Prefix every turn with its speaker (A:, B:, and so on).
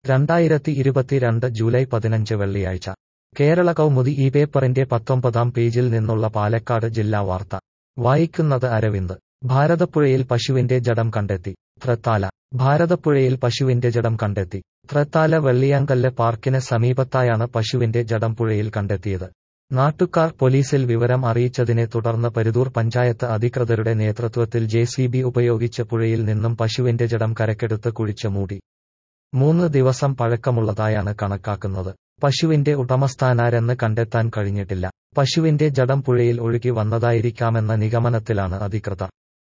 A: രണ്ടായിരത്തി ഇരുപത്തിരണ്ട് ജൂലൈ പതിനഞ്ച് വെള്ളിയാഴ്ച കേരള കൗമുദി ഈ പേപ്പറിന്റെ പത്തൊമ്പതാം പേജിൽ നിന്നുള്ള പാലക്കാട് ജില്ലാ വാർത്ത വായിക്കുന്നത് അരവിന്ദ് ഭാരതപ്പുഴയിൽ പശുവിന്റെ ജഡം കണ്ടെത്തി ത്രത്താല ഭാരതപ്പുഴയിൽ പശുവിന്റെ ജഡം കണ്ടെത്തി ത്രത്താല വെള്ളിയാങ്കല്ല് പാർക്കിന് സമീപത്തായാണ് പശുവിന്റെ ജഡം പുഴയിൽ കണ്ടെത്തിയത് നാട്ടുകാർ പോലീസിൽ വിവരം അറിയിച്ചതിനെ തുടർന്ന് പരുതൂർ പഞ്ചായത്ത് അധികൃതരുടെ നേതൃത്വത്തിൽ ജെസിബി ഉപയോഗിച്ച് പുഴയിൽ നിന്നും പശുവിന്റെ ജഡം കരക്കെടുത്ത് കുഴിച്ച് മൂടി മൂന്ന് ദിവസം പഴക്കമുള്ളതായാണ് കണക്കാക്കുന്നത് പശുവിന്റെ ഉടമസ്ഥാനാരെന്ന് കണ്ടെത്താൻ കഴിഞ്ഞിട്ടില്ല പശുവിന്റെ ജഡം പുഴയിൽ ഒഴുകി വന്നതായിരിക്കാമെന്ന നിഗമനത്തിലാണ് അധികൃതർ